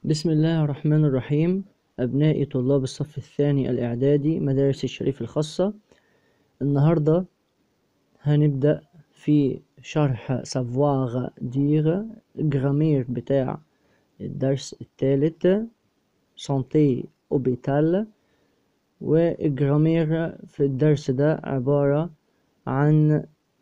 بسم الله الرحمن الرحيم أبنائي طلاب الصف الثاني الإعدادي مدارس الشريف الخاصة النهاردة هنبدأ في شرح سافواغ دير جرامير بتاع الدرس الثالث سانتي أوبيتال والجرامير في الدرس ده عبارة عن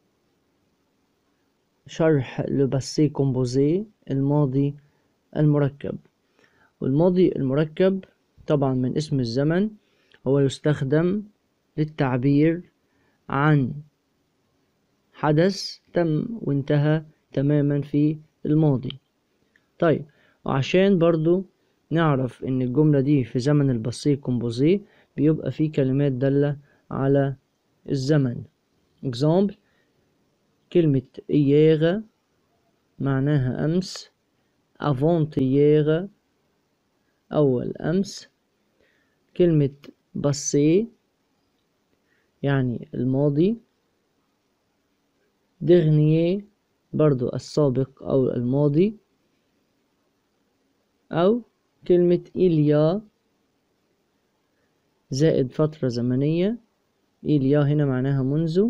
شرح لباسي كومبوزي الماضي المركب والماضي المركب طبعا من اسم الزمن هو يستخدم للتعبير عن حدث تم وانتهى تماما في الماضي طيب وعشان برضو نعرف ان الجملة دي في زمن البسيط كومبوزي بيبقى فيه كلمات دالة على الزمن example كلمة إياغ معناها أمس avant hier أول أمس كلمة باسي يعني الماضي dernier برضو السابق أو الماضي أو كلمة إليا زائد فترة زمنية إليا هنا معناها منذ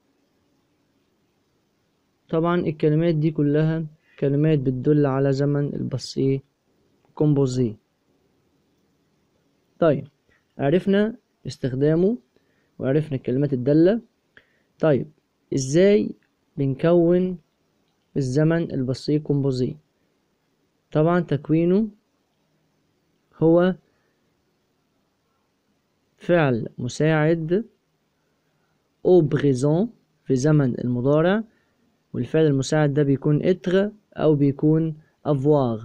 طبعا الكلمات دي كلها كلمات بتدل على زمن الباسي كومبوزي طيب عرفنا استخدامه وعرفنا الكلمات الدالة طيب ازاي بنكون الزمن البسيط كومبوزي طبعا تكوينه هو فعل مساعد او بريزون في زمن المضارع والفعل المساعد ده بيكون اتر او بيكون افواغ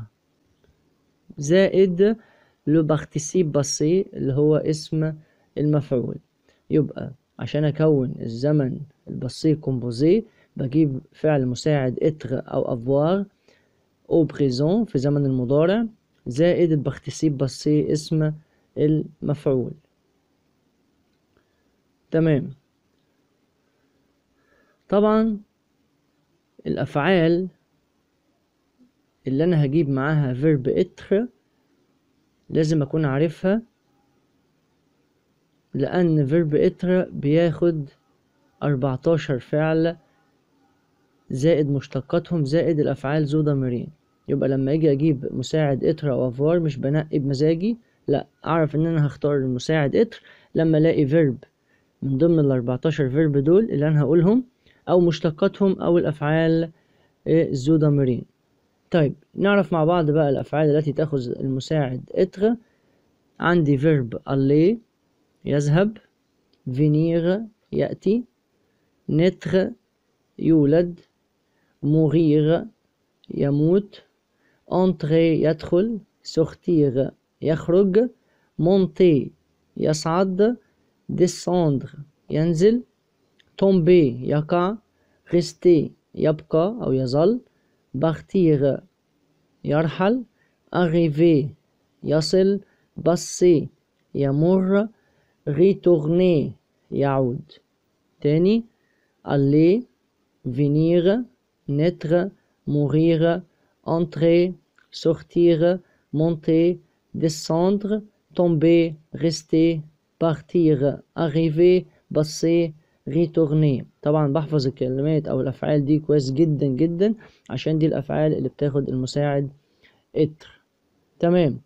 زائد لو بارتيسيب باسي اللي هو اسم المفعول يبقى عشان اكون الزمن البسيط كومبوزي بجيب فعل مساعد اتر او افوار او بريزون في زمن المضارع زائد البارتيسيب باسي اسم المفعول تمام طبعا الافعال اللي انا هجيب معاها فيرب اتر لازم اكون عارفها لان فيرب اتر بياخد اربعتاشر فعل زائد مشتقاتهم زائد الافعال ذو ضميرين يبقى لما اجي اجيب مساعد اتر او افوار مش بنقي بمزاجي لا اعرف ان انا هختار المساعد اتر لما الاقي فيرب من ضمن الاربعتاشر فيرب دول اللي انا هقولهم او مشتقاتهم او الافعال ذو ضميرين طيب نعرف مع بعض بقى الأفعال التي تأخذ المساعد اتر عندي فيرب aller يذهب venir يأتي نتر يولد mourir يموت entrer يدخل sortir يخرج monter يصعد descendre ينزل tomber يقع rester يبقى أو يظل partir يرحل arriver يصل passer يمر retourner يعود تاني aller venir naître mourir entrer sortir monter descendre tomber rester partir arriver passer ريتورني طبعا بحفظ الكلمات او الافعال دي كويس جدا جدا عشان دي الافعال اللي بتاخد المساعد اتر تمام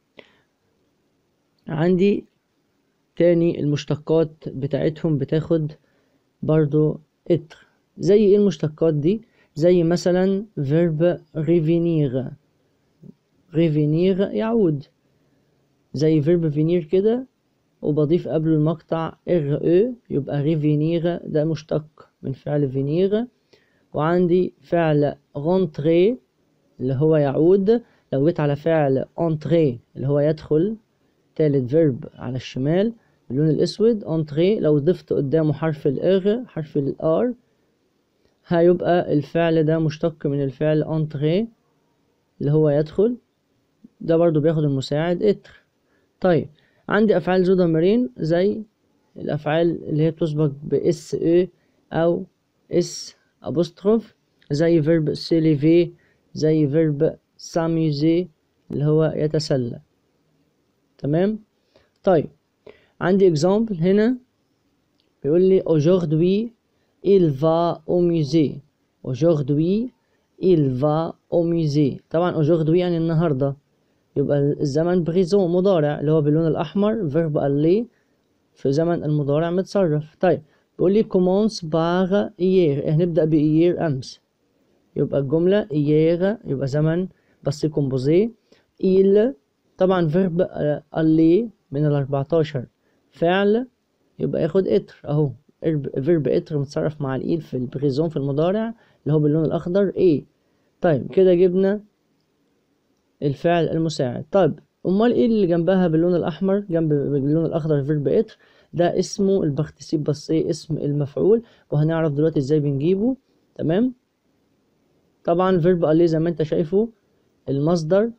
عندي تاني المشتقات بتاعتهم بتاخد برضو اتر زي ايه المشتقات دي زي مثلا فيرب ريفينير ريفينير يعود زي فيرب فينير كده وبضيف قبله المقطع ار او يبقى ريفينير ده مشتق من فعل فينير وعندي فعل رونتري اللي هو يعود لو جيت على فعل انتري اللي هو يدخل تالت فيرب على الشمال باللون الاسود انتري لو ضفت قدامه حرف الار حرف الار هيبقى الفعل ده مشتق من الفعل انتري اللي هو يدخل ده برضو بياخد المساعد اتر طيب عندي افعال ذو ضميرين زي الافعال اللي هي بتسبق باس او او اس ابوستروف زي فيرب سيليفي زي فيرب ساميوزي اللي هو يتسلى تمام طيب عندي example هنا بيقول لي aujourd'hui il va au musée aujourd'hui il va au musée طبعا aujourd'hui يعني النهاردة يبقى الزمن بريزون مضارع اللي هو باللون الأحمر verb aller في زمن المضارع متصرف طيب بيقول لي commence par hier هنبدأ بإير أمس يبقى الجملة hier يبقى زمن بس كومبوزي il طبعا verb aller من الأربعتاشر فعل يبقى ياخد اتر اهو فيرب اتر متصرف مع الايد في البريزون في المضارع اللي هو باللون الاخضر ايه طيب كده جبنا الفعل المساعد طيب امال ايه اللي جنبها باللون الاحمر جنب باللون الاخضر فيرب اتر ده اسمه البارتيسيب باسيه اسم المفعول وهنعرف دلوقتي ازاي بنجيبه تمام طبعا فيرب اليه زي ما انت شايفه المصدر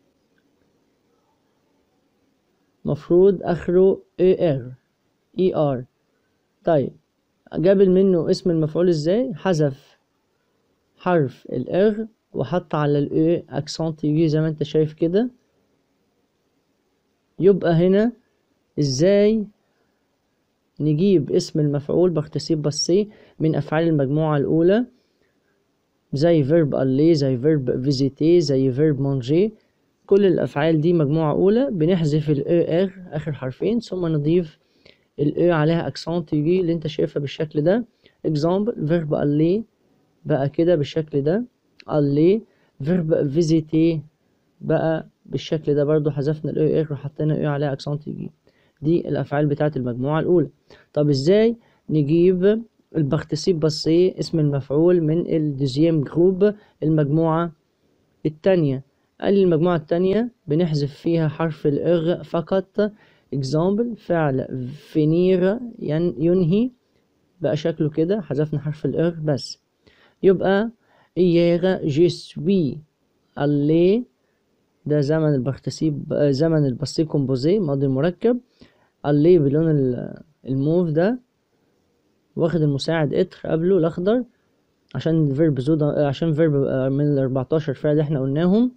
مفروض اخره اي ار اي ار طيب جابل منه اسم المفعول ازاي حذف حرف الاغ وحط على الاي اكسنت يجي زي ما انت شايف كده يبقى هنا ازاي نجيب اسم المفعول بارتيسيب باسي من افعال المجموعة الاولى زي فيرب aller زي فيرب فيزيتي زي فيرب مانجي كل الافعال دي مجموعة اولى بنحذف الاي ار اخر حرفين ثم نضيف الاي عليها اكسنت يجي اللي انت شايفها بالشكل ده example فيرب aller بقى كده بالشكل ده aller فيرب فيزيتي بقى بالشكل ده برضو حذفنا الاي ار وحطينا اي عليها اكسنت يجي دي الافعال بتاعت المجموعة الاولى طب ازاي نجيب البارتيسيب باسي اسم المفعول من الدوزيام جروب المجموعة التانية قال لي المجموعة التانية بنحذف فيها حرف الإغ فقط example فعل فينير ينهي بقى شكله كده حذفنا حرف الإغ بس يبقى hier je suis allé ده زمن البارتيسيب زمن الباسي كومبوزي ماضي مركب allé بلون الموف ده واخد المساعد اتر قبله الاخضر عشان فيرب زودا عشان فيرب من الاربعتاشر فعل احنا قلناهم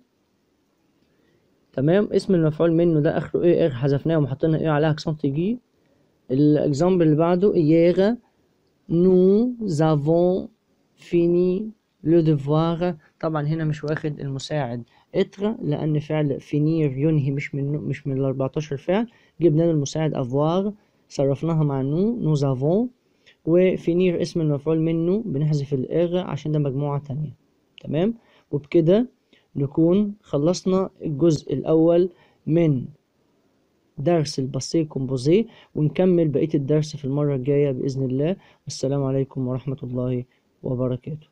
تمام اسم المفعول منه ده اخره ايه ايه حذفناه وحطينا ايه عليها اكسنت جي الاكزامبل اللي بعده hier nous avons fini le devoir طبعا هنا مش واخد المساعد اتر لان فعل فينير ينهي مش من مش من ال 14 فعل جبنا له المساعد افوار صرفناها مع نو nous avons وفينير اسم المفعول منه بنحذف الاغ عشان ده مجموعة تانية تمام وبكده نكون خلصنا الجزء الأول من درس الباسيه كومبوزيه ونكمل بقية الدرس في المرة الجاية بإذن الله والسلام عليكم ورحمة الله وبركاته